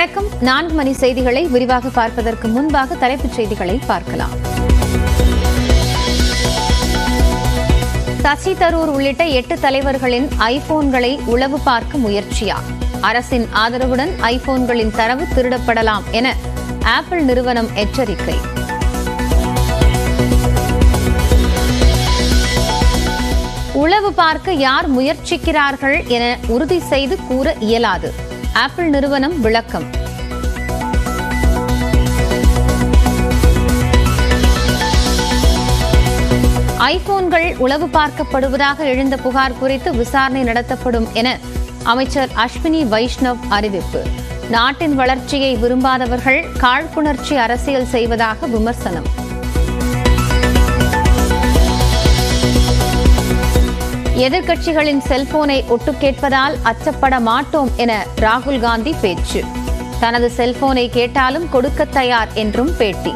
வணக்கம் நான்கு மணி செய்திகளை விரிவாக பார்ப்பதற்கு முன்பாக தலைப்புச் செய்திகளை பார்க்கலாம் சசி தரூர் உள்ளிட்ட எட்டு தலைவர்களின் ஐபோன்களை உளவு பார்க்க முயற்சியா அரசின் ஆதரவுடன் ஐபோன்களின் தரவு திருடப்படலாம் என ஆப்பிள் நிறுவனம் எச்சரிக்கை உளவு பார்க்க யார் முயற்சிக்கிறார்கள் என உறுதி செய்து கூற இயலாது ஆப்பிள் நிறுவனம் விளக்கம் ஐபோன்கள் உளவு பார்க்கப்படுவதாக எழுந்த புகார் குறித்து விசாரணை நடத்தப்படும் என அமைச்சர் அஸ்வினி வைஷ்ணவ் அறிவிப்பு நாட்டின் வளர்ச்சியை விரும்பாதவர்கள் காழ்ப்புணர்ச்சி அரசியல் செய்வதாக விமர்சனம் எதிர்க்கட்சிகளின் செல்போனை ஒட்டு கேட்பதால் அச்சப்பட மாட்டோம் என ராகுல் காந்தி பேச்சு தனது செல்போனை கேட்டாலும் கொடுக்க தயார் என்றும் பேட்டி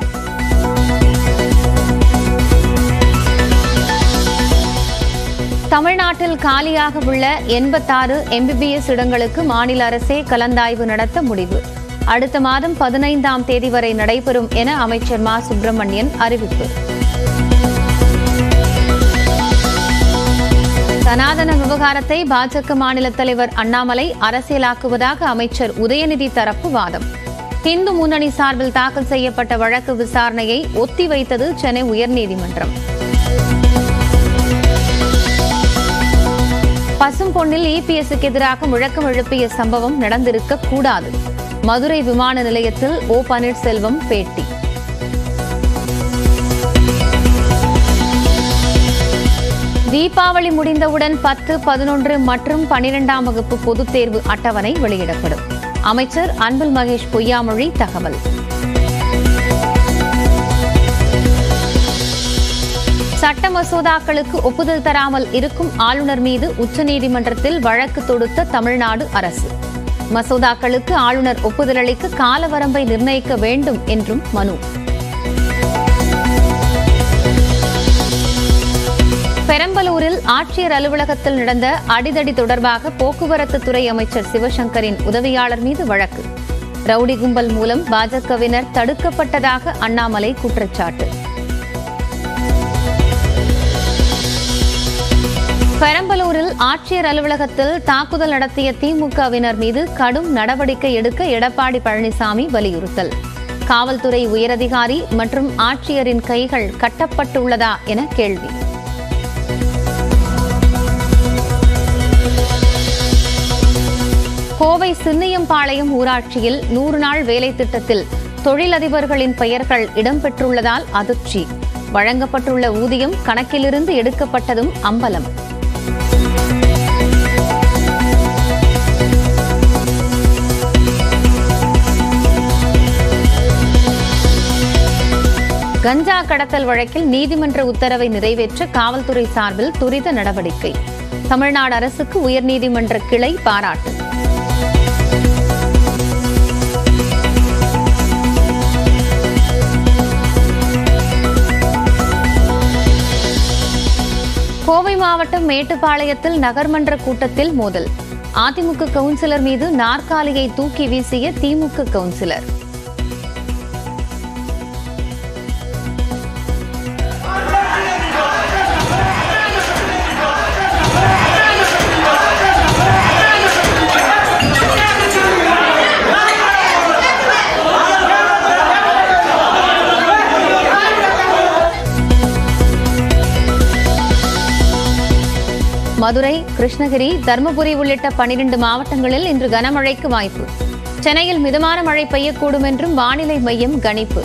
தமிழ்நாட்டில் காலியாக உள்ள எண்பத்தாறு எம்பிபிஎஸ் இடங்களுக்கு மாநில அரசே கலந்தாய்வு நடத்த முடிவு அடுத்த மாதம் பதினைந்தாம் தேதி வரை நடைபெறும் என அமைச்சர் மா சுப்பிரமணியன் அறிவிப்பு சனாதன விவகாரத்தை பாஜக மாநில தலைவர் அண்ணாமலை அரசியலாக்குவதாக அமைச்சர் உதயநிதி தரப்பு வாதம் இந்து முன்னணி சார்பில் தாக்கல் செய்யப்பட்ட வழக்கு விசாரணையை ஒத்திவைத்தது சென்னை உயர்நீதிமன்றம் பசும்பொன்னில் இபிஎஸ்க்கு எதிராக முழக்கம் எழுப்பிய சம்பவம் நடந்திருக்க கூடாது மதுரை விமான நிலையத்தில் ஓ பன்னீர்செல்வம் பேட்டி தீபாவளி முடிந்தவுடன் பத்து பதினொன்று மற்றும் பனிரெண்டாம் வகுப்பு பொதுத் தேர்வு அட்டவணை வெளியிடப்படும் அமைச்சர் அன்பில் மகேஷ் பொய்யாமொழி தகவல் சட்ட மசோதாக்களுக்கு ஒப்புதல் தராமல் இருக்கும் ஆளுநர் மீது உச்சநீதிமன்றத்தில் வழக்கு தொடுத்த தமிழ்நாடு அரசு மசோதாக்களுக்கு ஆளுநர் ஒப்புதல் அளிக்க காலவரம்பை நிர்ணயிக்க வேண்டும் என்றும் மனு பெரம்பலூரில் ஆட்சியர் அலுவலகத்தில் நடந்த அடிதடி தொடர்பாக போக்குவரத்து துறை அமைச்சர் சிவசங்கரின் உதவியாளர் மீது வழக்கு ரவுடி கும்பல் மூலம் பாஜகவினர் தடுக்கப்பட்டதாக அண்ணாமலை குற்றச்சாட்டு பெரம்பலூரில் ஆட்சியர் அலுவலகத்தில் தாக்குதல் நடத்திய திமுகவினர் மீது கடும் நடவடிக்கை எடுக்க எடப்பாடி பழனிசாமி வலியுறுத்தல் காவல்துறை உயரதிகாரி மற்றும் ஆட்சியரின் கைகள் கட்டப்பட்டுள்ளதா என கேள்வி கோவை சின்னியம்பாளையம் ஊராட்சியில் நூறு நாள் வேலை திட்டத்தில் தொழிலதிபர்களின் பெயர்கள் இடம்பெற்றுள்ளதால் அதிர்ச்சி வழங்கப்பட்டுள்ள ஊதியம் கணக்கிலிருந்து எடுக்கப்பட்டதும் அம்பலம் கஞ்சா கடத்தல் வழக்கில் நீதிமன்ற உத்தரவை நிறைவேற்ற காவல்துறை சார்பில் துரித நடவடிக்கை தமிழ்நாடு அரசுக்கு உயர்நீதிமன்ற கிளை பாராட்டு கோவை மாவட்டம் மேட்டுப்பாளையத்தில் நகர்மன்ற கூட்டத்தில் மோதல் அதிமுக கவுன்சிலர் மீது நாற்காலியை தூக்கி வீசிய திமுக கவுன்சிலர் மதுரை கிருஷ்ணகிரி தருமபுரி உள்ளிட்ட பனிரெண்டு மாவட்டங்களில் இன்று கனமழைக்கு வாய்ப்பு சென்னையில் மிதமான மழை பெய்யக்கூடும் என்றும் வானிலை மையம் கணிப்பு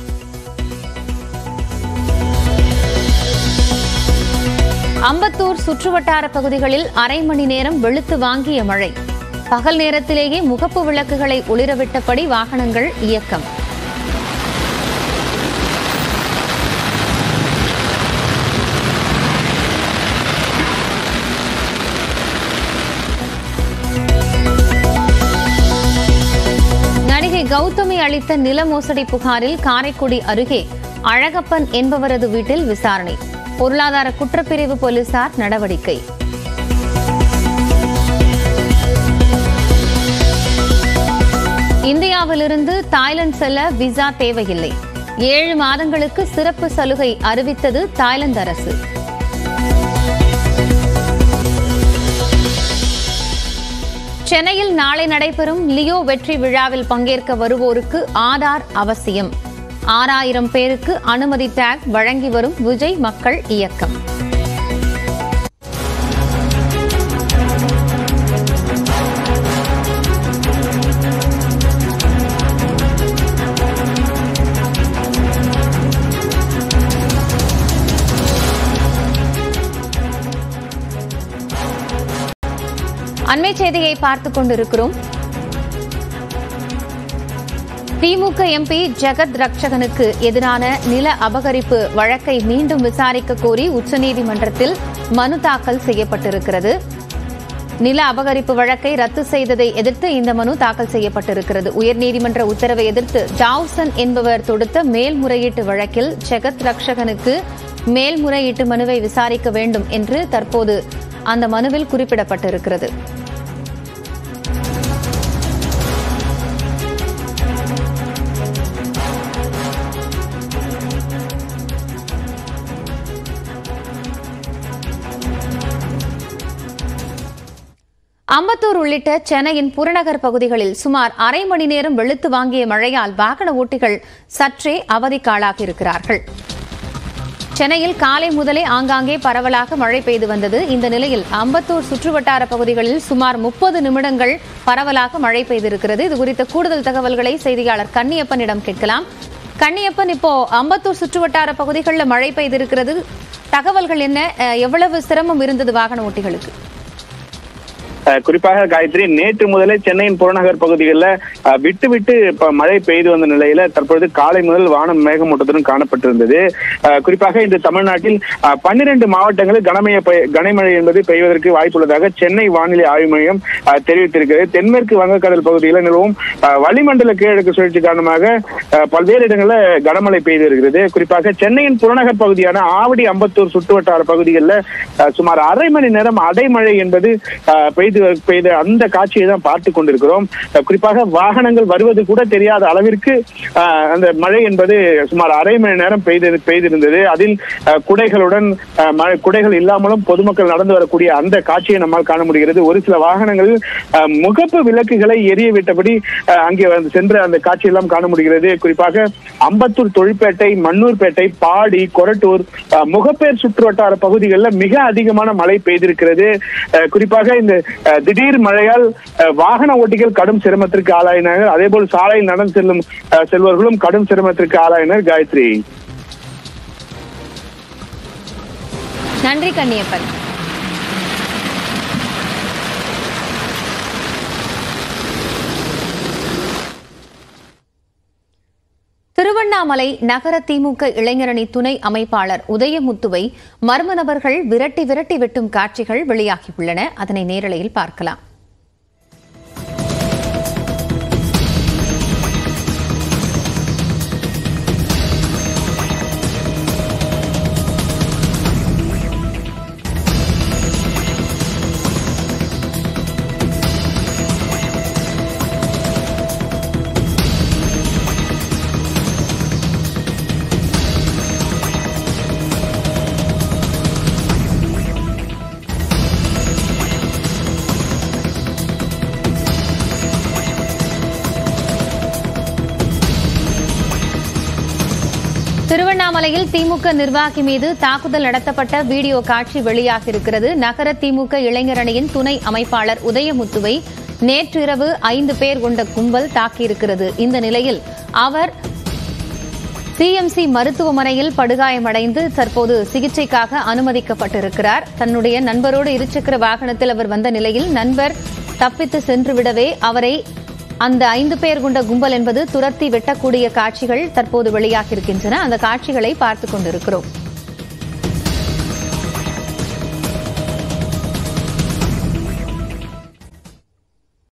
அம்பத்தூர் சுற்றுவட்டார பகுதிகளில் அரை மணி நேரம் வெளுத்து வாங்கிய மழை பகல் நேரத்திலேயே முகப்பு விளக்குகளை ஒளிரவிட்டபடி வாகனங்கள் இயக்கம் நடிகை கௌதமி அளித்த நில மோசடி புகாரில் காரைக்குடி அருகே அழகப்பன் என்பவரது வீட்டில் விசாரணை பொருளாதார குற்றப்பிரிவு போலீசார் நடவடிக்கை இந்தியாவிலிருந்து தாய்லாந்து செல்ல விசா தேவையில்லை ஏழு மாதங்களுக்கு சிறப்பு சலுகை அறிவித்தது தாய்லாந்து அரசு சென்னையில் நாளை நடைபெறும் லியோ வெற்றி விழாவில் பங்கேற்க வருவோருக்கு ஆதார் அவசியம் ஆறாயிரம் பேருக்கு அனுமதி டேக் வழங்கி வரும் விஜய் மக்கள் இயக்கம் அண்மை செய்தியை பார்த்துக் கொண்டிருக்கிறோம் திமுக எம்பி ஜெகத் ரக்ஷகனுக்கு எதிரான நில அபகரிப்பு வழக்கை மீண்டும் விசாரிக்க கோரி உச்சநீதிமன்றத்தில் மனு தாக்கல் செய்யப்பட்டிருக்கிறது நில அபகரிப்பு வழக்கை ரத்து செய்ததை எதிர்த்து இந்த மனு தாக்கல் செய்யப்பட்டிருக்கிறது உயர்நீதிமன்ற உத்தரவை எதிர்த்து ஜாவ்சன் என்பவர் தொடுத்த மேல்முறையீட்டு வழக்கில் ஜெகத் ரக்ஷகனுக்கு மேல்முறையீட்டு மனுவை விசாரிக்க வேண்டும் என்று தற்போது அந்த மனுவில் குறிப்பிடப்பட்டிருக்கிறது அம்பத்தூர் உள்ளிட்ட சென்னையின் புறநகர் பகுதிகளில் சுமார் அரை மணி நேரம் வெளுத்து வாங்கிய மழையால் வாகன ஓட்டிகள் சற்றே அவதிக்காளாகியிருக்கிறார்கள் சென்னையில் காலை முதலே ஆங்காங்கே பரவலாக மழை பெய்து வந்தது இந்த நிலையில் அம்பத்தூர் சுற்றுவட்டார பகுதிகளில் சுமார் முப்பது நிமிடங்கள் பரவலாக மழை பெய்திருக்கிறது இது குறித்த கூடுதல் தகவல்களை செய்தியாளர் கன்னியப்பனிடம் கேட்கலாம் கன்னியப்பன் இப்போ அம்பத்தூர் சுற்றுவட்டார பகுதிகளில் மழை பெய்திருக்கிறது தகவல்கள் என்ன அஹ், எவ்வளவு சிரமம் இருந்தது வாகன ஓட்டிகளுக்கு அஹ் குறிப்பாக காயத்ரி நேற்று முதலே சென்னையின் புறநகர் பகுதிகளில் அஹ், விட்டு விட்டு இப்ப மழை பெய்து வந்த நிலையில தற்பொழுது காலை முதல் வானம் மேகமூட்டத்துடன் காணப்பட்டிருந்தது அஹ், குறிப்பாக இந்த தமிழ்நாட்டில் பன்னிரண்டு மாவட்டங்களில் கனமழை பெய்- கனமழை என்பது பெய்வதற்கு வாய்ப்புள்ளதாக சென்னை வானிலை ஆய்வு மையம் அஹ், தெரிவித்திருக்கிறது தென்மேற்கு வங்கக்கடல் பகுதியில் நிலவும் அஹ், வளிமண்டல கீழடுக்கு சுழற்சி காரணமாக அஹ், பல்வேறு இடங்களில் கனமழை பெய்து வருகிறது குறிப்பாக சென்னையின் புறநகர் பகுதியான ஆவடி அம்பத்தூர் சுற்றுவட்டார பகுதிகளில் அஹ், சுமார் அரை மணி நேரம் அடைமழை என்பது அஹ், பெய்து பெய்த அந்த காட்சியை தான் பார்த்து கொண்டிருக்கிறோம் அஹ், குறிப்பாக வாகனங்கள் வருவது கூட தெரியாத அளவிற்கு அஹ், அந்த மழை என்பது சுமார் அரை மணி நேரம் பெய்து பெய்திருந்தது அதில் அஹ், குடைகளுடன் அஹ், மழை குடைகள் இல்லாமலும் பொதுமக்கள் நடந்து வரக்கூடிய அந்த காட்சியை நம்மால் காண முடிகிறது ஒரு சில வாகனங்களில் அஹ், முகப்பு விளக்குகளை எரிய விட்டபடி அஹ், அங்கே வந்து சென்ற அந்த காட்சியெல்லாம் காண முடிகிறது குறிப்பாக அம்பத்தூர் தொழிற்பேட்டை மண்ணூர்பேட்டை பாடி கொரட்டூர் அஹ், முகப்பேர் சுற்றுவட்டார பகுதிகளில் மிக அதிகமான மழை பெய்திருக்கிறது அஹ், குறிப்பாக இந்த அஹ், திடீர் மழையால் அஹ், வாகன ஓட்டிகள் கடும் சிரமத்திற்கு ஆளாயினார்கள் அதேபோல் சாலையில் நடந்து செல்லும் அஹ், செல்வர்களும் கடும் சிரமத்திற்கு ஆளாயினர் காயத்ரி நன்றி கன்னியப்பன் திருவண்ணாமலை நகர திமுக இளைஞரணி துணை அமைப்பாளர் உதயமுத்துவை மர்ம நபர்கள் விரட்டி விரட்டி வெட்டும் காட்சிகள் வெளியாகியுள்ளன அதனை நேரலையில் பார்க்கலாம் திருவண்ணாமலையில் திமுக நிர்வாகி மீது தாக்குதல் நடத்தப்பட்ட வீடியோ காட்சி வெளியாகியிருக்கிறது நகர திமுக இளைஞரணியின் துணை அமைப்பாளர் உதயமுத்துவை நேற்றிரவு ஐந்து பேர் கொண்ட கும்பல் தாக்கியிருக்கிறது இந்த நிலையில் அவர் சிஎம்சி மருத்துவமனையில் படுகாயமடைந்து தற்போது சிகிச்சைக்காக அனுமதிக்கப்பட்டிருக்கிறார் தன்னுடைய நண்பரோடு இருசக்கர வாகனத்தில் அவர் வந்த நிலையில் நண்பர் தப்பித்து சென்றுவிடவே அவரை அந்த ஐந்து பேர் கொண்ட கும்பல் என்பது துரத்தி வெட்டக்கூடிய காட்சிகள் தற்போது வெளியாகியிருக்கின்றன அந்த காட்சிகளை பார்த்துக் கொண்டிருக்கிறோம்